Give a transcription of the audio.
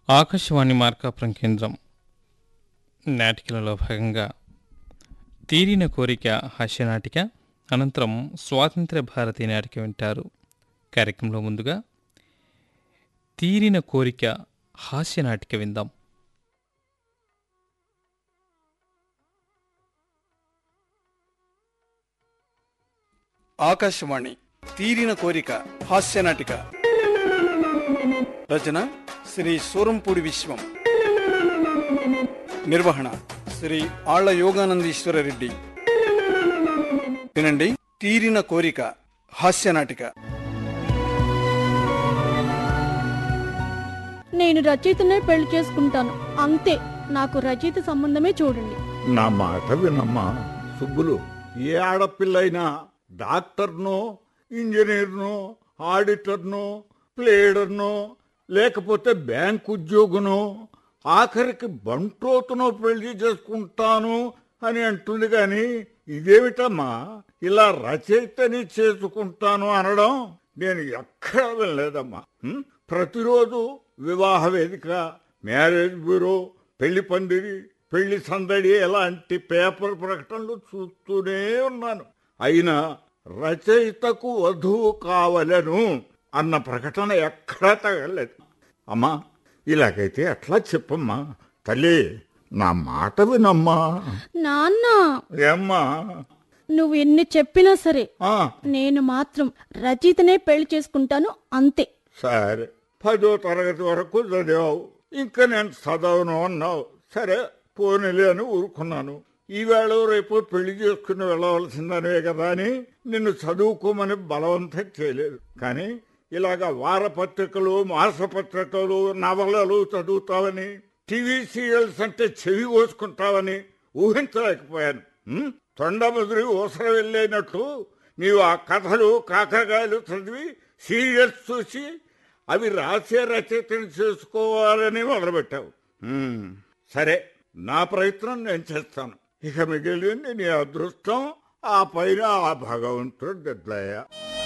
ఆకాశవాణి మార్కాపురం కేంద్రం నాటికలలో భాగంగా తీరిన కోరిక హాస్యనాటిక అనంతరం స్వాతంత్ర్య భారతి నాటిక వింటారు కార్యక్రమంలో ముందుగా తీరిన కోరిక హాస్యనాటిక విందాం ఆకాశవాణి తీరిన కోరిక హాస్యనాటిక రచన శ్రీ సూరంపూడి విశ్వం నిర్వహణ శ్రీ ఆళ్ల యోగానందీశ్వర రెడ్డి వినండి తీరిన కోరిక హాస్యనాటిక నేను రచయితనే పెళ్లి చేసుకుంటాను అంతే నాకు రచయిత సంబంధమే చూడండి నా మాట వినమ్మా సుబ్బులు ఏ ఆడపిల్లైనా డాక్టర్నో ఇంజనీర్నో ఆడిటర్నో ప్లేడర్నో లేకపోతే బ్యాంక్ ఉద్యోగునో ఆఖరికి బంటోతునో పెళ్లి చేసుకుంటాను అని అంటుంది గాని ఇదేమిటమ్మా ఇలా రచయితని చేసుకుంటాను అనడం నేను ఎక్కడా వినలేదమ్మా ఉం? ప్రతిరోజు వివాహ వేదిక మ్యారేజ్ బ్యూరో పెళ్లి పందిరి పెళ్లి సందడి ఎలాంటి పేపర్ ప్రకటనలు చూస్తూనే ఉన్నాను అయినా రచయితకు వధువు కావలను అన్న ప్రకటన ఎక్కడా తగలేదు అమ్మా ఇలాగైతే ఎట్లా చెప్పమ్మా తల్లి నా మాట వినమ్మా నాన్న ఏమ్మా నువ్వు ఎన్ని చెప్పినా సరే ఆ, నేను మాత్రం రచయితనే పెళ్లి చేసుకుంటాను అంతే సరే పదో తరగతి వరకు చదివావు ఇంకా నేను చదవను అన్నావు సరే పోనీలే అని ఊరుకున్నాను ఈవేళ రేపు పెళ్లి చేసుకుని వెళ్ళవలసిందనే కదా అని నిన్ను చదువుకోమని బలవంతం చేయలేదు కానీ ఇలాగ వారపత్రికలు మాసపత్రికలు నవలలు చదువుతావని టీవీ సీరియల్స్ అంటే చెవి కోసుకుంటావని ఊహించలేకపోయాను ఉం? తొండముదిరి ఊసర వెళ్ళేనట్లు నీవు ఆ కథలు కాకరకాయలు చదివి సీరియల్స్ చూసి అవి రాసే రచయితని చేసుకోవాలని మొదలుపెట్టావు ఉం. సరే నా ప్రయత్నం నేను చేస్తాను ఇక మిగిలింది నీ అదృష్టం ఆ పైన ఆ భగవంతుడు దిద్లయ్య